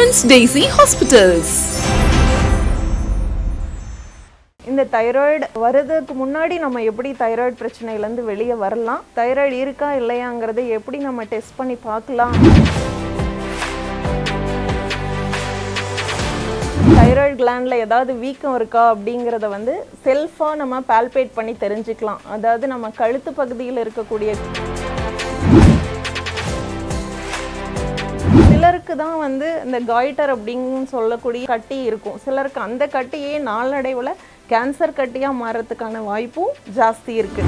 Terence Daisy Hospitals. இந்த thyroid வர்றதுக்கு முன்னாடி நம்ம எப்படி தைராய்டு பிரச்சனையிலேருந்து வெளியே வரலாம் தைராய்டு இருக்கா இல்லையாங்கிறதை எப்படி நம்ம டெஸ்ட் பண்ணி பார்க்கலாம் தைராய்டு கிளாண்டில் ஏதாவது வீக்கம் இருக்கா அப்படிங்கிறத வந்து செல்ஃபாக நம்ம பால்பேட் பண்ணி தெரிஞ்சுக்கலாம் அதாவது நம்ம கழுத்து பகுதியில் இருக்கக்கூடிய சிலருக்கு தான் வந்து இந்த காய்டர் அப்படின்னு சொல்லக்கூடிய கட்டி இருக்கும் சிலருக்கு அந்த கட்டியே நாளடைவில் கேன்சர் கட்டியாக மாறத்துக்கான வாய்ப்பும் ஜாஸ்தி இருக்கு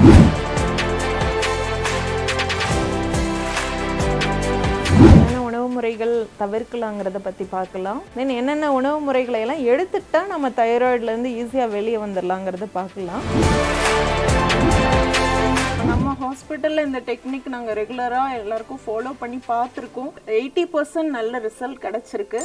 என்னென்ன உணவு முறைகள் தவிர்க்கலாங்கிறத பற்றி பார்க்கலாம் தென் என்னென்ன உணவு முறைகளை எல்லாம் எடுத்துக்கிட்டா நம்ம தைராய்டுலேருந்து ஈஸியாக வெளியே வந்துடலாங்கிறத பார்க்கலாம் நம்ம ஹாஸ்பிட்டலில் இந்த டெக்னிக் நாங்கள் ரெகுலராக எல்லாருக்கும் ஃபாலோ பண்ணி பார்த்துருக்கோம் எயிட்டி பர்சன்ட் நல்ல ரிசல்ட் கிடச்சிருக்கு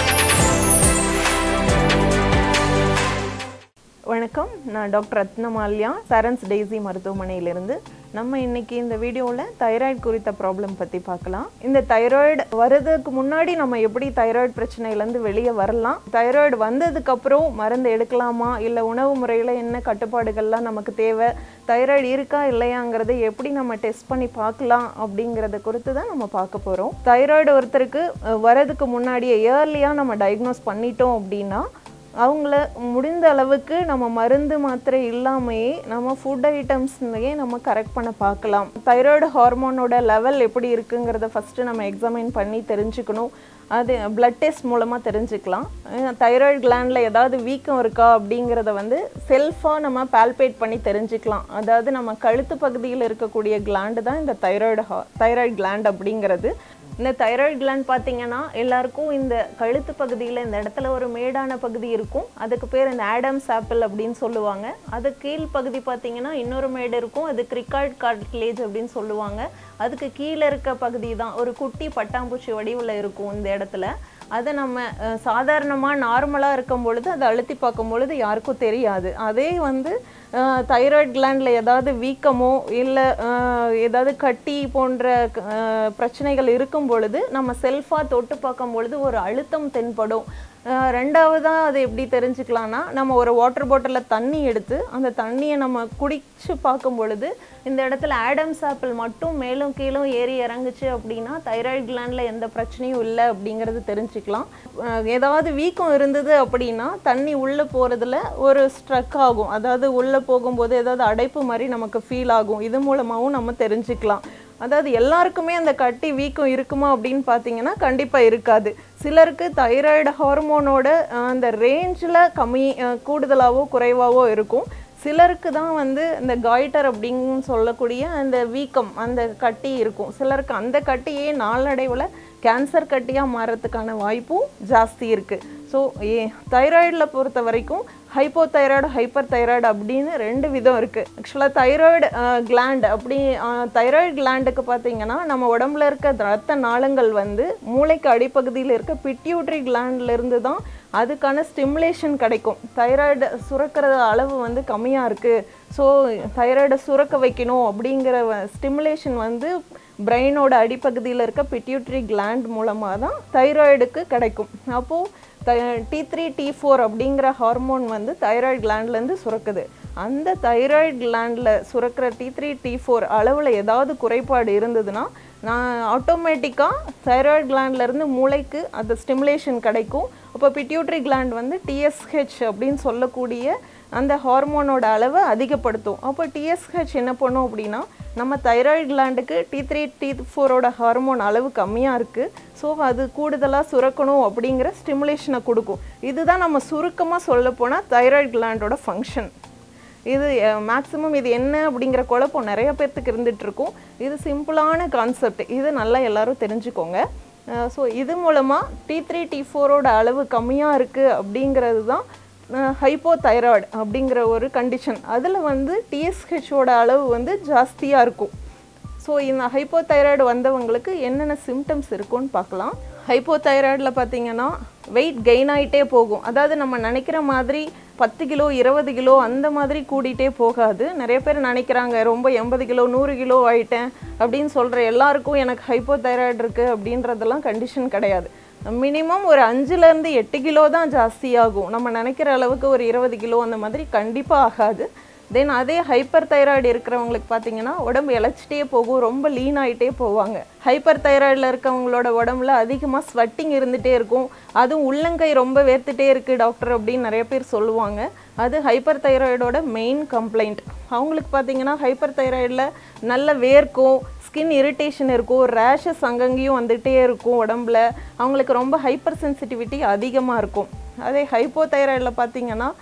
வணக்கம் நான் டாக்டர் ரத்னமால்யா சரன்ஸ் டெய்ஸி மருத்துவமனையிலிருந்து நம்ம இன்னைக்கு இந்த வீடியோவில் தைராய்டு குறித்த ப்ராப்ளம் பற்றி பார்க்கலாம் இந்த தைராய்டு வர்றதுக்கு முன்னாடி நம்ம எப்படி தைராய்டு பிரச்சனையிலேருந்து வெளியே வரலாம் தைராய்டு வந்ததுக்கப்புறம் மருந்து எடுக்கலாமா இல்லை உணவு முறையில் என்ன கட்டுப்பாடுகள்லாம் நமக்கு தேவை தைராய்டு இருக்கா இல்லையாங்கிறதை எப்படி நம்ம டெஸ்ட் பண்ணி பார்க்கலாம் அப்படிங்கிறத குறித்து தான் நம்ம பார்க்க போகிறோம் தைராய்டு ஒருத்தருக்கு அஹ், வரதுக்கு முன்னாடியே இயர்லியாக நம்ம டயக்னோஸ் பண்ணிட்டோம் அப்படின்னா அவங்கள முடிந்த அளவுக்கு நம்ம மருந்து மாத்திரை இல்லாமையே நம்ம ஃபுட் ஐட்டம்ஸ்லையே நம்ம கரெக்ட் பண்ண பார்க்கலாம் தைராய்டு ஹார்மோனோட லெவல் எப்படி இருக்குங்கிறத ஃபஸ்ட்டு நம்ம எக்ஸாமின் பண்ணி தெரிஞ்சுக்கணும் அது பிளட் டெஸ்ட் மூலமாக தெரிஞ்சுக்கலாம் தைராய்டு கிளாண்டில் ஏதாவது வீக்கம் இருக்கா அப்படிங்கிறத வந்து செல்ஃபாக நம்ம பால்பேட் பண்ணி தெரிஞ்சுக்கலாம் அதாவது நம்ம கழுத்து பகுதியில் இருக்கக்கூடிய கிளாண்டு தான் இந்த தைராய்டு தைராய்டு கிளாண்ட் அப்படிங்கிறது இந்த தைராய்டு கிளாண்ட் பார்த்தீங்கன்னா எல்லாருக்கும் இந்த கழுத்து பகுதியில் இந்த இடத்துல ஒரு மேடான பகுதி இருக்கும் அதுக்கு பேர் இந்த ஆடம்ஸ் ஆப்பிள் அப்படின்னு சொல்லுவாங்க அது கீழ் பகுதி பார்த்தீங்கன்னா இன்னொரு மேடு இருக்கும் அது கிரிக்காய்ட் கார்ட்லேஜ் அப்படின்னு சொல்லுவாங்க அதுக்கு கீழே இருக்க பகுதி தான் ஒரு குட்டி பட்டாம்பூச்சி வடிவில் இருக்கும் இந்த இடத்துல அதை நம்ம சாதாரணமாக நார்மலாக இருக்கும் பொழுது அதை அழுத்தி பார்க்கும் பொழுது யாருக்கும் தெரியாது அதே வந்து தைராய்டு கிளாண்டில் ஏதாவது வீக்கமோ இல்லை ஏதாவது கட்டி போன்ற அஹ், பிரச்சனைகள் இருக்கும் பொழுது நம்ம செல்ஃபாக தொட்டு பார்க்கும் பொழுது ஒரு அழுத்தம் தென்படும் அஹ், ரெண்டாவதாக அது எப்படி தெரிஞ்சுக்கலாம்னா நம்ம ஒரு வாட்டர் பாட்டிலில் தண்ணி எடுத்து அந்த தண்ணியை நம்ம குடிச்சு பார்க்கும் பொழுது இந்த இடத்துல ஆடம்ஸ் ஆப்பிள் மட்டும் மேலும் கீழும் ஏறி இறங்குச்சு அப்படின்னா தைராய்டு கிளாண்டில் எந்த பிரச்சனையும் இல்லை அப்படிங்கிறது தெரிஞ்சுக்கலாம் அஹ், ஏதாவது வீக்கம் இருந்தது அப்படின்னா தண்ணி உள்ளே போகிறதுல ஒரு ஸ்ட்ரக் ஆகும் அதாவது உள்ளே போகும்போது ஏதாவது அடைப்பு மாதிரி நமக்கு ஃபீல் ஆகும் இது மூலமாகவும் நம்ம தெரிஞ்சுக்கலாம் அதாவது எல்லாருக்குமே அந்த கட்டி வீக்கம் இருக்குமா அப்படின்னு பார்த்தீங்கன்னா கண்டிப்பாக இருக்காது சிலருக்கு தைராய்டு ஹார்மோனோட அஹ், அந்த ரேஞ்சில் கம்மி அஹ், கூடுதலாவோ குறைவாவோ இருக்கும் சிலருக்கு தான் வந்து இந்த காய்டர் அப்படின்னு சொல்லக்கூடிய அந்த வீக்கம் அந்த கட்டி இருக்கும் சிலருக்கு அந்த கட்டியே நாளடைவில் கேன்சர் கட்டியாக மாறத்துக்கான வாய்ப்பும் ஜாஸ்தி இருக்குது ஸோ ஏ தைராய்டில் பொறுத்த வரைக்கும் ஹைப்போ தைராய்டு ஹைப்பர் தைராய்டு அப்படின்னு ரெண்டு விதம் இருக்குது ஆக்சுவலாக தைராய்டு கிளாண்ட் அப்படி தைராய்டு கிளாண்டுக்கு பார்த்தீங்கன்னா நம்ம உடம்புல இருக்க ரத்த நாளங்கள் வந்து மூளைக்கு அடிப்பகுதியில் இருக்க பிட்யூட்ரி இருந்து தான் அதுக்கான ஸ்டிமுலேஷன் கிடைக்கும் தைராய்டு சுரக்கிற அளவு வந்து கம்மியாக இருக்குது ஸோ தைராய்டை சுரக்க வைக்கணும் அப்படிங்கிற ஸ்டிமுலேஷன் வந்து பிரெயினோட அடிப்பகுதியில் இருக்க பிட்யூட்ரி கிளாண்ட் மூலமாக தான் தைராய்டுக்கு கிடைக்கும் அப்போது டி த்ரீ டி ஃபோர் அப்படிங்கிற ஹார்மோன் வந்து தைராய்டு கிளாண்ட்லேருந்து சுரக்குது அந்த தைராய்டு கிளாண்டில் சுரக்கிற டி த்ரீ டி ஃபோர் அளவில் ஏதாவது குறைபாடு இருந்ததுன்னா நான் ஆட்டோமேட்டிக்காக தைராய்டு கிளாண்ட்லேருந்து மூளைக்கு அந்த ஸ்டிமுலேஷன் கிடைக்கும் அப்போ பிட்யூட்ரி கிளாண்ட் வந்து டிஎஸ்ஹெச் அப்படின்னு சொல்லக்கூடிய அந்த ஹார்மோனோட அளவை அதிகப்படுத்தும் அப்போ டிஎஸ்ஹெச் என்ன பண்ணும் அப்படின்னா நம்ம தைராய்டு கிளாண்டுக்கு டி த்ரீ டி ஃபோரோட ஹார்மோன் அளவு கம்மியாக இருக்குது ஸோ அது கூடுதலாக சுரக்கணும் அப்படிங்கிற ஸ்டிமுலேஷனை கொடுக்கும் இதுதான் நம்ம சுருக்கமாக சொல்ல போனால் தைராய்டு கிளாண்டோட ஃபங்க்ஷன் இது மேக்ஸிமம் இது என்ன அப்படிங்கிற குழப்பம் நிறைய பேர்த்துக்கு இருந்துட்டு இருக்கும் இது சிம்பிளான கான்செப்ட் இது நல்லா எல்லாரும் தெரிஞ்சுக்கோங்க ஸோ இது மூலமாக டி த்ரீ டி ஃபோரோட அளவு கம்மியாக இருக்குது அப்படிங்கிறது தான் ஹைப்போ தைராய்டு அப்படிங்கிற ஒரு கண்டிஷன் அதில் வந்து டிஎஸ்ஹெச்சோட அளவு வந்து ஜாஸ்தியாக இருக்கும் ஸோ இந்த ஹைப்போதைராய்டு வந்தவங்களுக்கு என்னென்ன சிம்டம்ஸ் இருக்கும்னு பார்க்கலாம் ஹைப்போதைராய்டில் பார்த்தீங்கன்னா வெயிட் கெயின் ஆகிட்டே போகும் அதாவது நம்ம நினைக்கிற மாதிரி பத்து கிலோ இருபது கிலோ அந்த மாதிரி கூடிட்டே போகாது நிறைய பேர் நினைக்கிறாங்க ரொம்ப எண்பது கிலோ நூறு கிலோ ஆயிட்டேன் அப்படின்னு சொல்கிற எல்லாருக்கும் எனக்கு ஹைப்போதைராய்டு இருக்குது அப்படின்றதெல்லாம் கண்டிஷன் கிடையாது மினிமம் ஒரு அஞ்சுலேருந்து எட்டு கிலோ தான் ஜாஸ்தியாகும் நம்ம நினைக்கிற அளவுக்கு ஒரு இருபது கிலோ அந்த மாதிரி கண்டிப்பாக ஆகாது தென் அதே ஹைப்பர் தைராய்டு இருக்கிறவங்களுக்கு பார்த்தீங்கன்னா உடம்பு இழைச்சிட்டே போகும் ரொம்ப லீன் ஆகிட்டே போவாங்க ஹைப்பர் தைராய்டில் இருக்கவங்களோட உடம்புல அதிகமாக ஸ்வெட்டிங் இருந்துகிட்டே இருக்கும் அதுவும் உள்ளங்கை ரொம்ப வேர்த்துட்டே இருக்குது டாக்டர் அப்படின்னு நிறைய பேர் சொல்லுவாங்க அது ஹைப்பர் தைராய்டோட மெயின் கம்ப்ளைண்ட் அவங்களுக்கு பார்த்தீங்கன்னா ஹைப்பர் தைராய்டில் நல்ல வேர்க்கும் ஸ்கின் இரிட்டேஷன் இருக்கும் ரேஷஸ் அங்கங்கேயும் வந்துகிட்டே இருக்கும் உடம்புல அவங்களுக்கு ரொம்ப ஹைப்பர் சென்சிட்டிவிட்டி அதிகமாக இருக்கும் அதே ஹைப்போ தைராய்டில் பார்த்தீங்கன்னா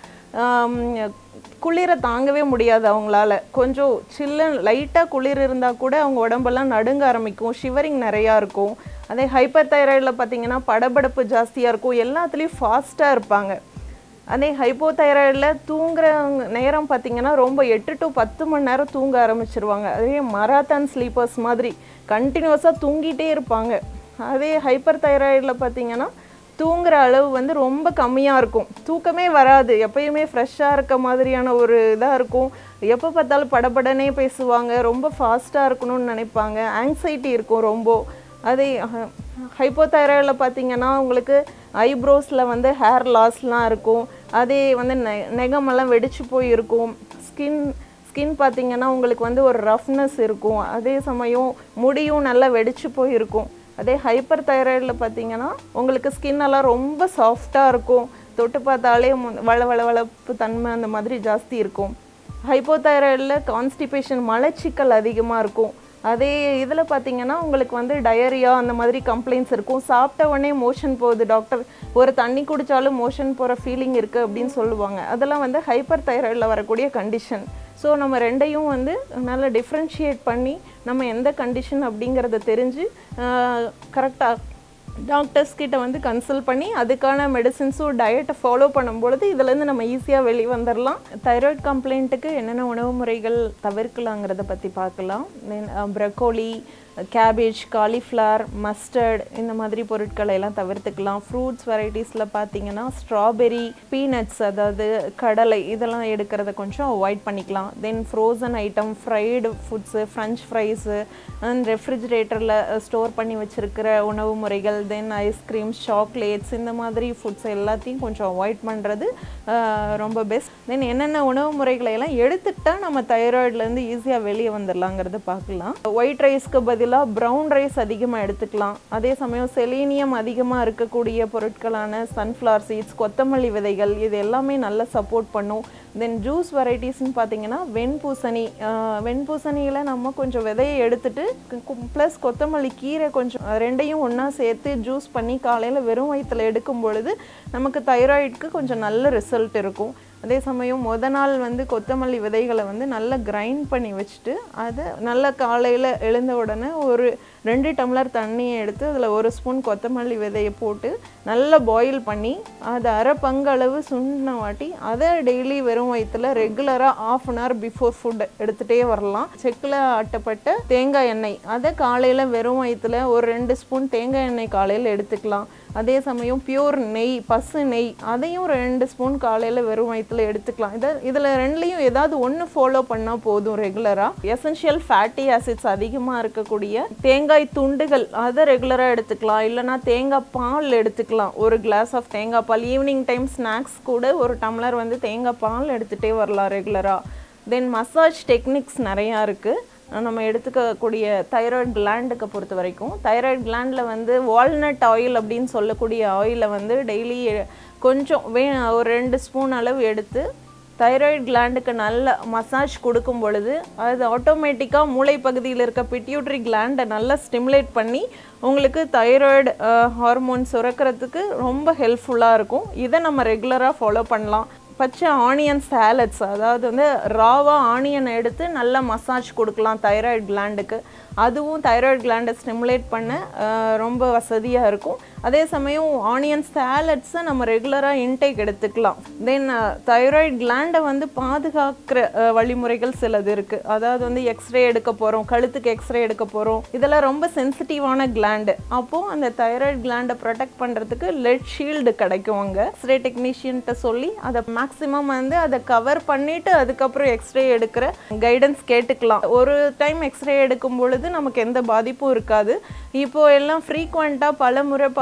குளிரை தாங்கவே முடியாது அவங்களால கொஞ்சம் சில்ல லைட்டாக குளிர் இருந்தால் கூட அவங்க உடம்பெல்லாம் நடுங்க ஆரம்பிக்கும் ஷிவரிங் நிறையா இருக்கும் அதே ஹைப்பர் தைராய்டில் பார்த்தீங்கன்னா படபடப்பு ஜாஸ்தியாக இருக்கும் எல்லாத்துலேயும் ஃபாஸ்ட்டாக இருப்பாங்க அதே ஹைப்போதைராய்டில் தூங்குற நேரம் பார்த்தீங்கன்னா ரொம்ப எட்டு டு பத்து மணி நேரம் தூங்க ஆரம்பிச்சிருவாங்க அதே மராத்தான் ஸ்லீப்பர்ஸ் மாதிரி கண்டினியூஸாக தூங்கிட்டே இருப்பாங்க அதே ஹைப்பர் தைராய்டில் பார்த்தீங்கன்னா தூங்குற அளவு வந்து ரொம்ப கம்மியாக இருக்கும் தூக்கமே வராது எப்பயுமே ஃப்ரெஷ்ஷாக இருக்க மாதிரியான ஒரு இதாக இருக்கும் எப்போ பார்த்தாலும் படபடனே பேசுவாங்க ரொம்ப ஃபாஸ்ட்டாக இருக்கணும்னு நினைப்பாங்க ஆங்ஸைட்டி இருக்கும் ரொம்ப அதே ஹைப்போதைராய்டில் பார்த்தீங்கன்னா உங்களுக்கு ஐப்ரோஸில் வந்து ஹேர் லாஸ்லாம் இருக்கும் அதே வந்து நெ நெகமெல்லாம் வெடிச்சு போய் இருக்கும் ஸ்கின் ஸ்கின் பார்த்தீங்கன்னா உங்களுக்கு வந்து ஒரு ரஃப்னஸ் இருக்கும் அதே சமயம் முடியும் நல்லா வெடிச்சு போய் இருக்கும் அதே ஹைப்பர் தைராய்டில் பார்த்தீங்கன்னா உங்களுக்கு ஸ்கின் எல்லாம் ரொம்ப சாஃப்டாக இருக்கும் தொட்டு பார்த்தாலே மு- வள வள வளப்பு தன்மை அந்த மாதிரி ஜாஸ்தி இருக்கும் ஹைப்போதைராய்டில் கான்ஸ்டிபேஷன் மலச்சிக்கல் அதிகமாக இருக்கும் அதே இதில் பார்த்தீங்கன்னா உங்களுக்கு வந்து டயரியா அந்த மாதிரி கம்ப்ளைண்ட்ஸ் இருக்கும் சாப்பிட்ட உடனே மோஷன் போகுது டாக்டர் ஒரு தண்ணி குடித்தாலும் மோஷன் போகிற ஃபீலிங் இருக்குது அப்படின்னு சொல்லுவாங்க அதெல்லாம் வந்து ஹைப்பர் தைராய்டில் வரக்கூடிய கண்டிஷன் ஸோ நம்ம ரெண்டையும் வந்து நல்லா டிஃப்ரென்ஷியேட் பண்ணி நம்ம எந்த கண்டிஷன் அப்படிங்கிறத தெரிஞ்சு கரெக்டாக டாக்டர்ஸ் கிட்ட வந்து கன்சல்ட் பண்ணி அதுக்கான மெடிசின்ஸும் டயட்டை ஃபாலோ பண்ணும்பொழுது இதுலேருந்து நம்ம ஈஸியாக வெளியே வந்துடலாம் தைராய்டு கம்ப்ளைண்ட்டுக்கு என்னென்ன உணவு முறைகள் தவிர்க்கலாங்கிறத பற்றி பார்க்கலாம் then broccoli cabbage cauliflower mustard இந்த மாதிரி பொருட்களை எல்லாம் தவிர்த்துக்கலாம் ஃப்ரூட்ஸ் வெரைட்டிஸில் பார்த்தீங்கன்னா ஸ்ட்ராபெரி பீனட்ஸ் அதாவது கடலை இதெல்லாம் எடுக்கிறத கொஞ்சம் அவாய்ட் பண்ணிக்கலாம் then frozen item fried foods french fries and ரெஃப்ரிஜிரேட்டரில் ஸ்டோர் பண்ணி வச்சுருக்கிற உணவு முறைகள் தென் ஐஸ்கிரீம்ஸ் சாக்லேட்ஸ் இந்த மாதிரி ஃபுட்ஸ் எல்லாத்தையும் கொஞ்சம் அவாய்ட் பண்ணுறது ரொம்ப பெஸ்ட் தென் என்னென்ன உணவு முறைகளை எல்லாம் எடுத்துக்கிட்டா நம்ம தைராய்டுலேருந்து ஈஸியாக வெளியே வந்துடலாங்கிறத பார்க்கலாம் ஒயிட் ரைஸ்க்கு பதிலாக ப்ரௌன் ரைஸ் அதிகமாக எடுத்துக்கலாம் அதே சமயம் செலீனியம் அதிகமாக இருக்கக்கூடிய பொருட்களான சன்ஃப்ளவர் சீட்ஸ் கொத்தமல்லி விதைகள் இது எல்லாமே நல்லா சப்போர்ட் பண்ணும் தென் ஜூஸ் வெரைட்டிஸ்னு பார்த்தீங்கன்னா வெண்பூசணி ஆஹ் வெண்பூசணியில் நம்ம கொஞ்சம் விதையை எடுத்துட்டு ப்ளஸ் கொத்தமல்லி கீரை கொஞ்சம் அஹ் ரெண்டையும் ஒன்றா சேர்த்து ஜூஸ் பண்ணி காலையில் வெறும் வயிற்றுல எடுக்கும் பொழுது நமக்கு தைராய்டுக்கு கொஞ்சம் நல்ல ரிசல்ட் இருக்கும் அதே சமயம் முத நாள் வந்து கொத்தமல்லி விதைகளை வந்து நல்லா கிரைண்ட் பண்ணி வச்சுட்டு அதை நல்லா காலையில் எழுந்த உடனே ஒரு ரெண்டு டம்ளர் தண்ணியை எடுத்து அதில் ஒரு ஸ்பூன் கொத்தமல்லி விதையை போட்டு நல்லா பாயில் பண்ணி அதை அரை பங்கு அளவு சுண்டின வாட்டி அதை டெய்லி வெறும் வயிற்றுல ரெகுலராக half an hour before food எடுத்துகிட்டே வரலாம் செக்கில் ஆட்டப்பட்ட தேங்காய் எண்ணெய் அதை காலையில் வெறும் வயிற்றுல ஒரு ரெண்டு ஸ்பூன் தேங்காய் எண்ணெய் காலையில் எடுத்துக்கலாம் அதே சமயம் பியூர் நெய் பசு நெய் அதையும் ரெண்டு ஸ்பூன் காலையில் வெறும் வயிற்றுல எடுத்துக்கலாம் இதை இதில் ரெண்டுலேயும் ஏதாவது ஒன்று ஃபாலோ பண்ணால் போதும் ரெகுலராக எசென்ஷியல் ஃபேட்டி ஆசிட்ஸ் அதிகமாக இருக்கக்கூடிய தேங்காய் துண்டுகள் அதை ரெகுலராக எடுத்துக்கலாம் இல்லைனா தேங்காய் பால் எடுத்துக்கலாம் ஒரு கிளாஸ் ஆஃப் தேங்காய் பால் ஈவினிங் டைம் ஸ்நாக்ஸ் கூட ஒரு டம்ளர் வந்து தேங்காய் பால் எடுத்துகிட்டே வரலாம் ரெகுலராக தென் மசாஜ் டெக்னிக்ஸ் நிறையா இருக்குது நம்ம எடுத்துக்கக்கூடிய தைராய்டு கிளாண்டுக்கு பொறுத்த வரைக்கும் தைராய்டு கிளாண்டில் வந்து வால்நட் ஆயில் அப்படின்னு சொல்லக்கூடிய ஆயிலை வந்து டெய்லி கொஞ்சம் வே ஒரு ரெண்டு ஸ்பூன் அளவு எடுத்து தைராய்டு கிளாண்டுக்கு நல்ல மசாஜ் கொடுக்கும் பொழுது அது ஆட்டோமேட்டிக்காக மூளை பகுதியில் இருக்க பிட்யூட்ரி கிளாண்டை நல்லா ஸ்டிமுலேட் பண்ணி உங்களுக்கு தைராய்டு ஹார்மோன் சுரக்கிறதுக்கு ரொம்ப ஹெல்ப்ஃபுல்லாக இருக்கும் இதை நம்ம ரெகுலராக ஃபாலோ பண்ணலாம் பச்சை ஆனியன் சாலட்ஸ் அதாவது வந்து ராவாக ஆனியனை எடுத்து நல்லா மசாஜ் கொடுக்கலாம் தைராய்டு கிளாண்டுக்கு அதுவும் தைராய்டு கிளாண்டை ஸ்டிமுலேட் பண்ண அஹ், ரொம்ப வசதியாக இருக்கும் அதே சமயம் ஆனியன் சாலட்ஸை நம்ம ரெகுலராக இன்டேக் எடுத்துக்கலாம் தென் தைராய்டு கிளாண்டை வந்து பாதுகாக்கிற அஹ், வழிமுறைகள் சிலது இருக்குது அதாவது வந்து எக்ஸ்ரே எடுக்க போகிறோம் கழுத்துக்கு எக்ஸ்ரே எடுக்க போகிறோம் இதெல்லாம் ரொம்ப சென்சிட்டிவான கிளாண்டு அப்போது அந்த தைராய்டு கிளாண்டை ப்ரொடெக்ட் பண்ணுறதுக்கு லெட் ஷீல்டு கிடைக்கும் அங்கே எக்ஸ்ரே டெக்னீஷியன்ட்ட சொல்லி அதை மேக்ஸிமம் வந்து அதை கவர் பண்ணிவிட்டு அதுக்கப்புறம் எக்ஸ்ரே எடுக்கிற கைடன்ஸ் கேட்டுக்கலாம் ஒரு டைம் எக்ஸ்ரே எடுக்கும் பொழுது நமக்கு எந்த பாதிப்பும் இருக்காது இப்போ எல்லாம் ஃப்ரீக்வெண்ட்டாக பல முறை பல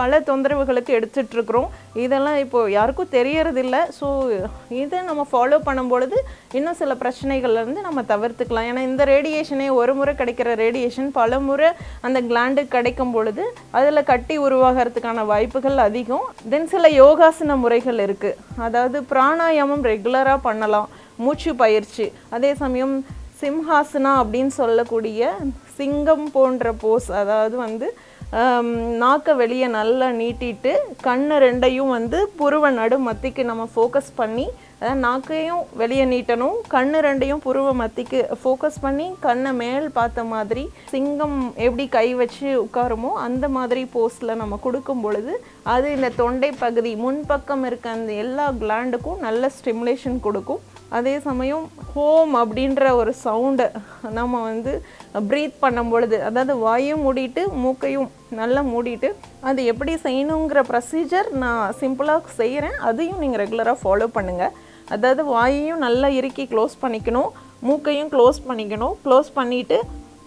பல தொந்தரவுகளுக்கு எடுத்துட்டு இருக்கிறோம் இதெல்லாம் இப்போ யாருக்கும் தெரியறதில்ல ஸோ இதை நம்ம ஃபாலோ பண்ணும் பொழுது இன்னும் சில பிரச்சனைகள்ல இருந்து நம்ம தவிர்த்துக்கலாம் ஏன்னா இந்த ரேடியேஷனே ஒரு முறை கிடைக்கிற ரேடியேஷன் பல முறை அந்த கிளாண்டு கிடைக்கும் பொழுது அதில் கட்டி உருவாகிறதுக்கான வாய்ப்புகள் அதிகம் தென் சில யோகாசன முறைகள் இருக்குது அதாவது பிராணாயாமம் ரெகுலராக பண்ணலாம் மூச்சு பயிற்சி அதே சமயம் சிம்ஹாசனா அப்படின்னு சொல்லக்கூடிய சிங்கம் போன்ற போஸ் அதாவது வந்து ஆம், நாக்கை வெளியே நல்லா நீட்டிட்டு கண்ணு ரெண்டையும் வந்து புருவ நடு மத்திக்கு நம்ம ஃபோக்கஸ் பண்ணி அதாவது நாக்கையும் வெளியே நீட்டணும் கண்ணு ரெண்டையும் புருவ மத்திக்கு ஃபோக்கஸ் பண்ணி கண்ணை மேல் பார்த்த மாதிரி சிங்கம் எப்படி கை வச்சு உட்காருமோ அந்த மாதிரி போஸில் நம்ம கொடுக்கும் பொழுது அது இந்த தொண்டை பகுதி முன்பக்கம் இருக்க அந்த எல்லா கிளாண்டுக்கும் நல்ல ஸ்டிமுலேஷன் கொடுக்கும் அதே சமயம் ஹோம் அப்படின்ற ஒரு சவுண்டை நம்ம வந்து ப்ரீத் பண்ணும் பொழுது அதாவது வாயும் மூடிட்டு மூக்கையும் நல்லா மூடிட்டு அது எப்படி செய்யணுங்கிற ப்ரொசீஜர் நான் சிம்பிளாக செய்கிறேன் அதையும் நீங்கள் ரெகுலராக ஃபாலோ பண்ணுங்கள் அதாவது வாயையும் நல்லா இறுக்கி க்ளோஸ் பண்ணிக்கணும் மூக்கையும் க்ளோஸ் பண்ணிக்கணும் க்ளோஸ் பண்ணிவிட்டு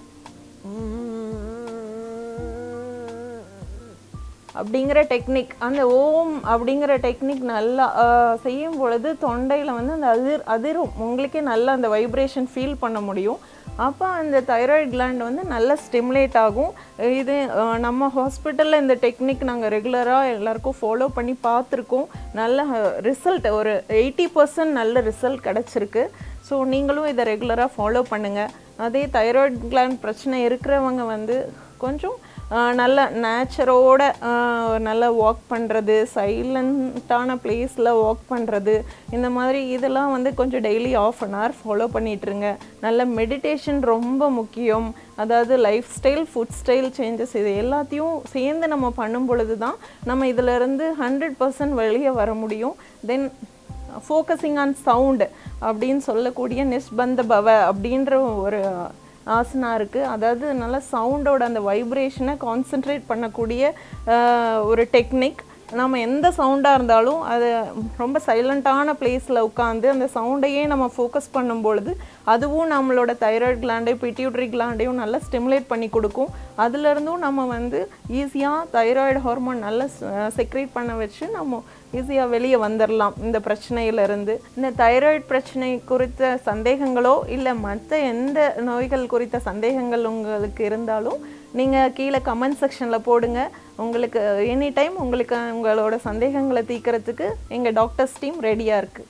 அப்படிங்கிற டெக்னிக் அந்த ஓம் அப்படிங்கிற டெக்னிக் நல்லா ஆஹ், செய்யும் பொழுது தொண்டையில் வந்து அந்த அதிர் அதிரும் உங்களுக்கே நல்லா அந்த வைப்ரேஷன் ஃபீல் பண்ண முடியும் அப்போ அந்த தைராய்டு gland வந்து நல்லா ஸ்டிமுலேட் ஆகும் இது ஆஹ், நம்ம ஹாஸ்பிட்டலில் இந்த டெக்னிக் நாங்கள் ரெகுலராக எல்லாருக்கும் ஃபாலோ பண்ணி பார்த்துருக்கோம் நல்ல ரிசல்ட் ஒரு எயிட்டி பர்சன்ட் நல்ல ரிசல்ட் கிடச்சிருக்கு ஸோ நீங்களும் இதை ரெகுலராக ஃபாலோ பண்ணுங்கள் அதே தைராய்டு gland பிரச்சனை இருக்கிறவங்க வந்து கொஞ்சம் ஆஹ் நல்ல நேச்சரோட நல்லா வாக் பண்ணுறது சைலண்ட்டான பிளேஸில் வாக் பண்ணுறது இந்த மாதிரி இதெல்லாம் வந்து கொஞ்சம் daily half an hour follow பண்ணிகிட்ருங்க நல்ல மெடிடேஷன் ரொம்ப முக்கியம் அதாவது lifestyle food style changes இது எல்லாத்தையும் சேர்ந்து நம்ம பண்ணும் பொழுது தான் நம்ம இதிலிருந்து ஹண்ட்ரட் பர்சன்ட் வெளியே வர முடியும் தென் ஃபோக்கஸிங் ஆன் சவுண்டு அப்படின்னு சொல்லக்கூடிய நிஸ்பந்த பவ அப்படின்ற ஒரு ஆசனா இருக்குது அதாவது நல்ல சவுண்டோட அந்த வைப்ரேஷனை கான்சென்ட்ரேட் பண்ணக்கூடிய ஆஹ், ஒரு டெக்னிக் நம்ம எந்த சவுண்டாக இருந்தாலும் அது ரொம்ப சைலண்ட்டான பிளேஸில் உட்காந்து அந்த சவுண்டையே நம்ம ஃபோக்கஸ் பண்ணும் பொழுது அதுவும் நம்மளோட தைராய்டு கிளாண்டை பிட்யூட்ரி கிளாண்டையும் நல்லா ஸ்டிமுலேட் பண்ணி கொடுக்கும் அதுலேருந்தும் நம்ம வந்து ஈஸியாக தைராய்டு ஹார்மோன் நல்லா செக்ரேட் பண்ண வச்சு நம்ம ஈஸியாக வெளியே வந்துடலாம் இந்த பிரச்சனையிலிருந்து இந்த தைராய்டு பிரச்சனை குறித்த சந்தேகங்களோ இல்லை மற்ற எந்த நோய்கள் குறித்த சந்தேகங்கள் உங்களுக்கு இருந்தாலும் நீங்கள் கீழே கமெண்ட் செக்ஷனில் போடுங்க உங்களுக்கு எனி டைம் உங்களுக்கு உங்களோட சந்தேகங்களை தீர்க்கறதுக்கு எங்கள் டாக்டர்ஸ் டீம் ரெடியாக இருக்குது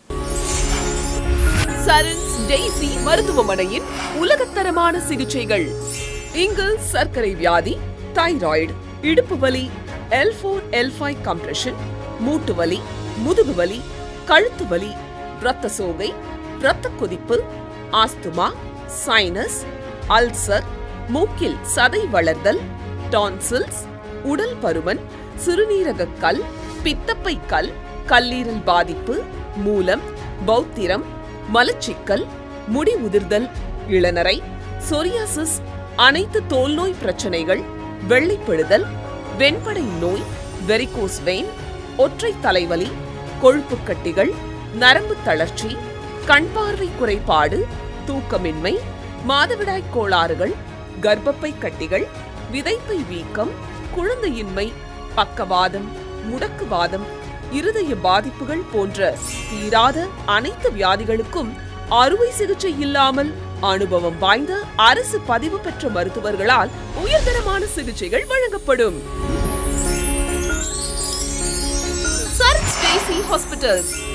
சரண்ஸ் டெய்ஸி மருத்துவமனையின் உலகத்தரமான சிகிச்சைகள் இங்கு சர்க்கரை வியாதி தைராய்டு இடுப்பு வலி L four L five compression மூட்டு வலி முதுகு வலி கழுத்து வலி இரத்த சோகை இரத்த கொதிப்பு ஆஸ்துமா சைனஸ் அல்சர் மூக்கில் சதை வளர்தல் டான்சில்ஸ் உடல் பருமன் சிறுநீரக கல் பித்தப்பை கல் கல்லீரல் பாதிப்பு மூலம் பௌத்திரம் மலச்சிக்கல் முடி உதிர்தல் இளநரை சொரியாசிஸ் அனைத்து தோல் நோய் பிரச்சனைகள் வெள்ளைப்படுதல் வெண்படை நோய் வெரிகோஸ் வெயின் ஒற்றை தலைவலி கொழுப்புக் கட்டிகள் நரம்பு தளர்ச்சி கண் பார்வை குறைபாடு தூக்கமின்மை மாதவிடாய் கோளாறுகள் கர்ப்பப்பை கட்டிகள் விதைப்பை வீக்கம் குழந்தையின்மை பக்கவாதம் முடக்குவாதம் இருதய பாதிப்புகள் போன்ற தீராத அனைத்து வியாதிகளுக்கும் அறுவை சிகிச்சை இல்லாமல் அனுபவம் வாய்ந்த அரசு பதிவு பெற்ற மருத்துவர்களால் உயர்தரமான சிகிச்சைகள் வழங்கப்படும் சரத் ஸ்டேசி ஹாஸ்பிட்டல்ஸ்